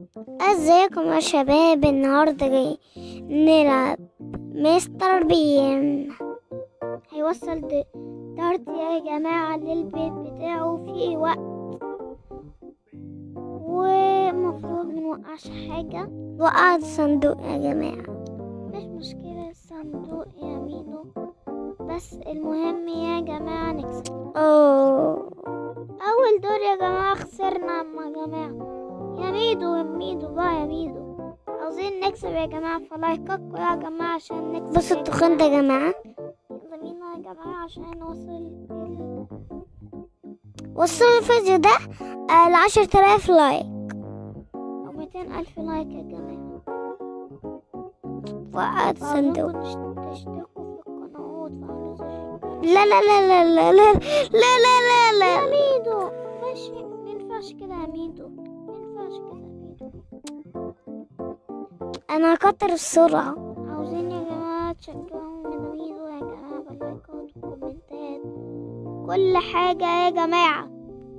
ازيكم يا شباب النهارده جاي نلعب مستر بين هيوصل د- دارت يا جماعة للبيت بتاعه في وقت ومفروض منوقعش حاجة وقعت صندوق يا جماعة مش مشكلة الصندوق يا ميدو بس المهم يا جماعة نكسب اوه أول دور يا جماعة خسرنا يا جماعة يا ميدو يا ميدو بقى يا ميدو عاوزين نكسب يا جماعة فلايكاتكم يا جماعة عشان نكسب بصوا التخان ده يا جماعة يلا بينا يا جماعة عشان نوصل ال... وصلوا الفيديو ده لعشرة آلاف لايك أو ميتين ألف لايك يا جماعة وقعت صندوق تشتركوا في القناة وتفعلوا زر لا لا لا لا لا لا لا لا لا لا يا ميدو ماشي مينفعش كده يا ميدو مينفعش كده يا ميدو انا هكتر السرعة عاوزين يا جماعة تشجعوا من ميدو يا جماعة باللايكات والكومنتات كل حاجة يا جماعة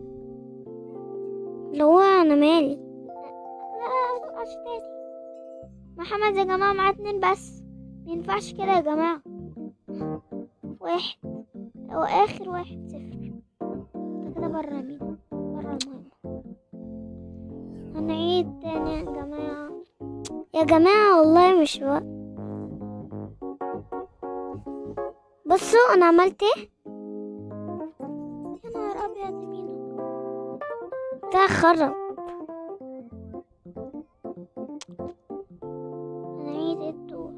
لو انا مالي لا متوقعش تاني محمد يا جماعة معاه اتنين بس مينفعش كده يا جماعة واحد هو اخر واحد صفر ده كده برا مين برا المهم هنعيد تاني يا جماعة يا جماعة والله مش وقت بصوا انا عملت ايه يا نهار ابيض مين ده خرب هنعيد الدور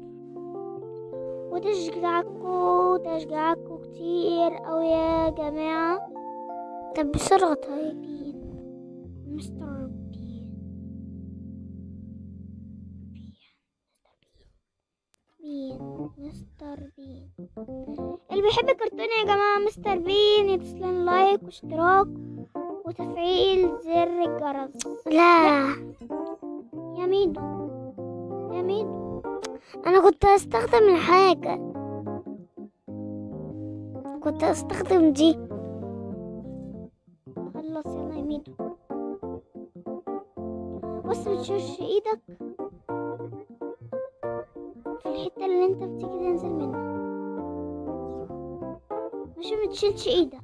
وتشجعكوا تشجعكوا كتير أوي يا جماعة طب بسرعة طيب بين مستر بين بين مستر بين اللي بيحب الكرتون يا جماعة مستر بين يتسلم لايك واشتراك وتفعيل زر الجرس لا يا ميدو يا ميدو انا كنت هستخدم الحاجة كنت هستخدم دي خلص يلا يا ميدو بص بتشوش ايدك في الحتة اللي انت بتيجي تنزل منها مش متشيلش ايدك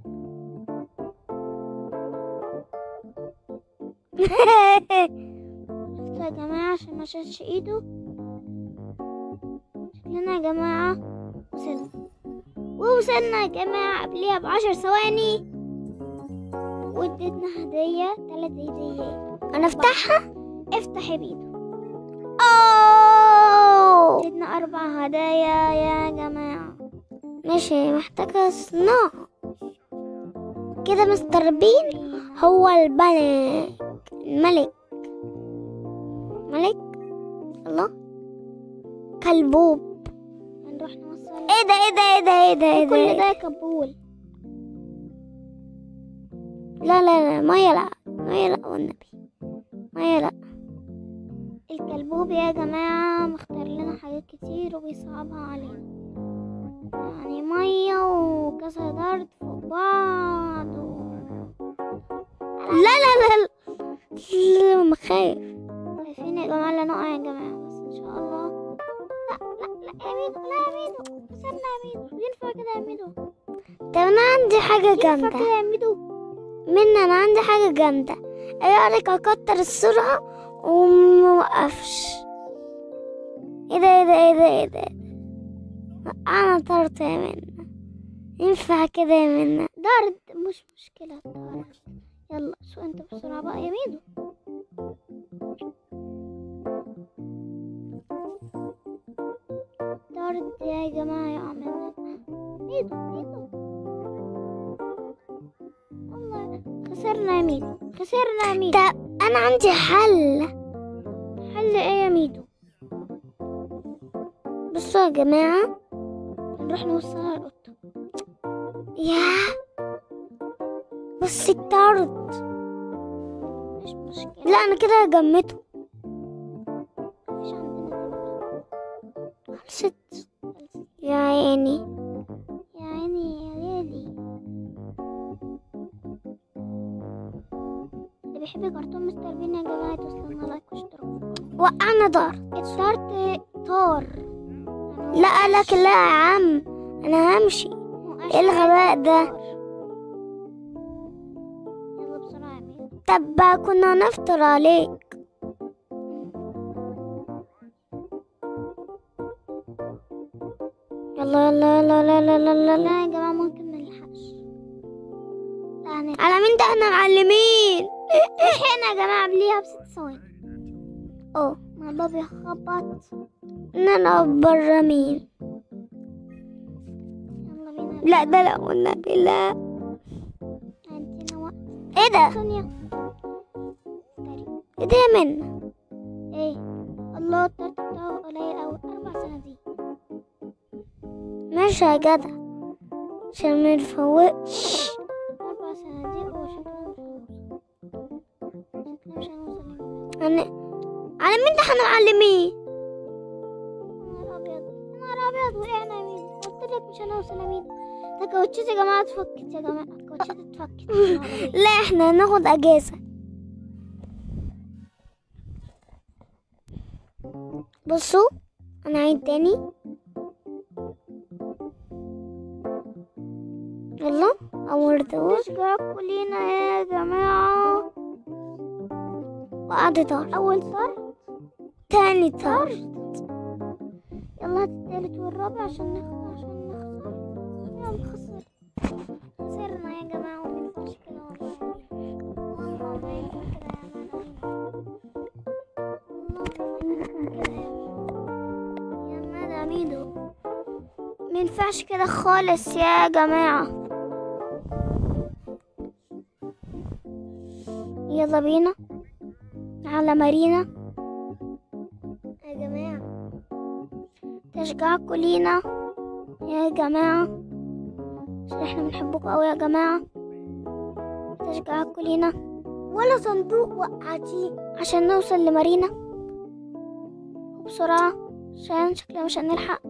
شفتوا يا جماعة عشان ما شالش ايده شكلنا يا جماعة وصلنا ووصلنا يا جماعة قبليها بعشر ثواني وادتنا هدية تلات هديات انا افتحها افتح يا بيدو اوه ادتنا اربع هدايا يا جماعة ماشي محتاجة صناعة كده مستر بين هو الملك الملك ملك الله كلبوب هنروح نوصل ايه ده ايه ده ايه ده ايه ده ايه ده كل ده كبول لا لا لا مية لا مية لا والنبي مية لا الكلبوب يا جماعة مختار لنا حاجات كتير وبيصعبها علينا يعني مية وكذا دارت فوق بعض و... لا لا لا لا ما خايف خايفين يا جماعة لا نقع يا جماعة بس ان شاء الله لا لا لا يا ميدو لا يا ميدو استنى يا ميدو ينفع كده يا ميدو طب انا عندي حاجة جامدة ينفع كده يا ميدو منى انا عندي حاجة جامدة ايه رأيك اكتر السرعة وموقفش ايه ده ايه ده ايه ده ايه ده انا طرت يا منى ينفع كده يا منى دارد مش مشكلة دارد يلا سوق انت بسرعة بقى يا ميدو دارد يا جماعة يا عمل ميدو ميدو والله خسرنا يا ميدو خسرنا يا ميدو طب انا عندي حل حل ايه يا ميدو بصوا يا جماعة نروح نوصلها القطة يا بصي الطرد مش مشكلة لا انا كده جمته مفيش عندنا خلصت يا عيني يا عيني يا ليلي اللي بيحب كرتون مستر بين يا جماعة توصلنا لايك واشتراك في القناة. وقعنا دار الدار طار لا لك لا يا عم انا همشي ايه الغباء ده يلا بسرعة يا مين طب كنا نفطر عليك يلا يلا يلا لا لا لا لا لا يا جماعة ممكن منلحقش لا هنلحق. على مين ده احنا معلمين احنا يا جماعة قبليها بست ثواني اه ما الباب يخبط ان انا برا مين يلا بينا لا ده لا والنبي لا عندنا وقت ايه ده ثانية ايه ده يا منى ايه الله الطرد بتاعه قليل اوي اربع صناديق ماشي يا جدع عشان ما نفوتش اربع صناديق وشكلنا مش هنوصل مش هنوصل أنا... على مين ده احنا معلمين نهار ابيض نهار ابيض وقعنا يا مين قلت لك مش هنوصل يا مين ده كاوتشات يا جماعه اتفكت يا جماعه الكاوتشات اتفكت لا احنا هناخد اجازه بصوا انا عيد تاني يلا اول دور نشجع كلنا يا جماعه وقعد طار اول طار تاني طار يلا هات التالت والرابع عشان نخسر عشان نخسر يلا خسر خسرنا يا جماعة ومينفعش كده والله والله ما ينفع كده يا مدى والله ما ينفع كده يا يا مدى ميدو مينفعش كده خالص يا جماعة يلا بينا على مارينا يا جماعة تشجعكوا لينا يا جماعة عشان احنا بنحبكم اوي يا جماعة تشجعكوا لينا ولا صندوق وقعتيه عشان نوصل لمارينا وبسرعة عشان شكلنا مش هنلحق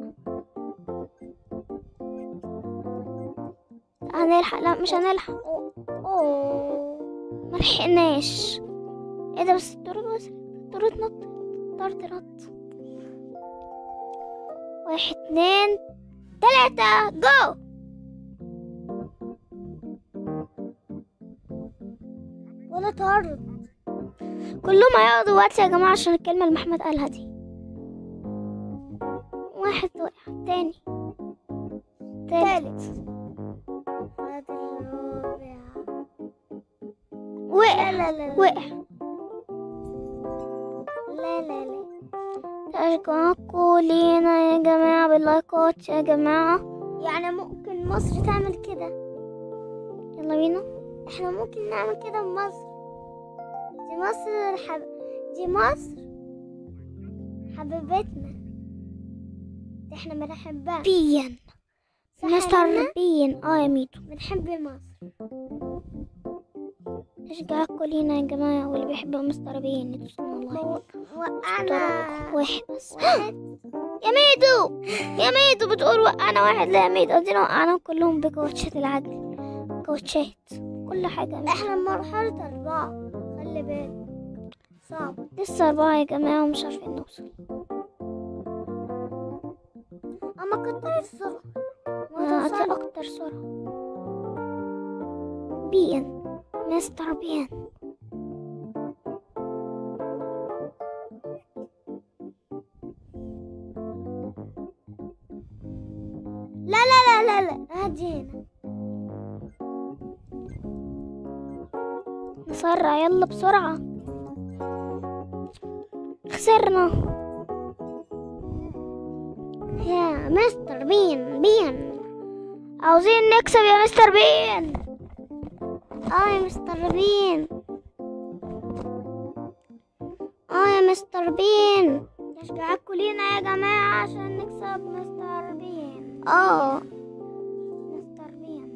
هنلحق لا مش هنلحق أوه. أوه. ملحقناش ايه ده بس الطرد وصل الطرد نط الطرد نط واحد اتنين تلاتة جو ولا طرد كلهم هيقعدوا وقت يا جماعة عشان الكلمة اللي محمد قالها دي واحد وقع تاني تالت وقع لا لا وقع لا لا لا تشجعكوا لينا يا جماعة باللايكات يا جماعة يعني ممكن مصر تعمل كده يلا بينا احنا ممكن نعمل كده بمصر دي مصر الحب... دي مصر حبيبتنا دي احنا بنحبها بيا مستر بيا اه يا ميتو بنحب مصر تشجعكوا لينا يا جماعة واللي بيحب مستر بيا يدوسوا الله وقعنا واحد بس يا ميدو يا ميدو بتقول وقعنا واحد لا يا ميدو ادينا وقعنا كلهم بكوتشات العجل كوتشات كل حاجة احنا مرحلة أربعة خلي بالك صعب لسه أربعة يا جماعة ومش عارفين نوصل أما كتر السرعة ما توصل أكتر سرعة بيان مستر بيان لا لا لا لا لا هدي هنا نسرع يلا بسرعة خسرنا يا مستر بين بين عاوزين نكسب يا مستر بين اه يا مستر بين اه يا مستر بين تشجعكوا لينا يا جماعة عشان نكسب مستر بين اه مستر بين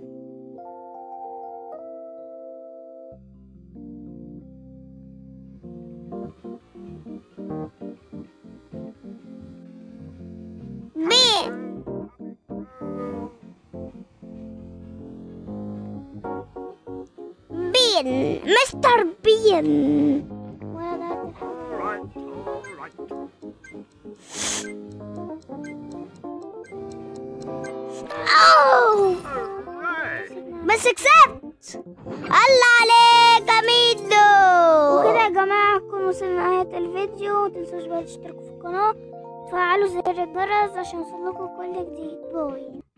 بين بين بين مستر بين وانا لعبت الحلقة أوه. بس كسبت الله عليك يا ميدو وكده يا جماعة نكون وصلنا لنهاية الفيديو متنسوش بقى تشتركوا في القناة وتفعلوا زر الجرس عشان يوصلكوا كل جديد باي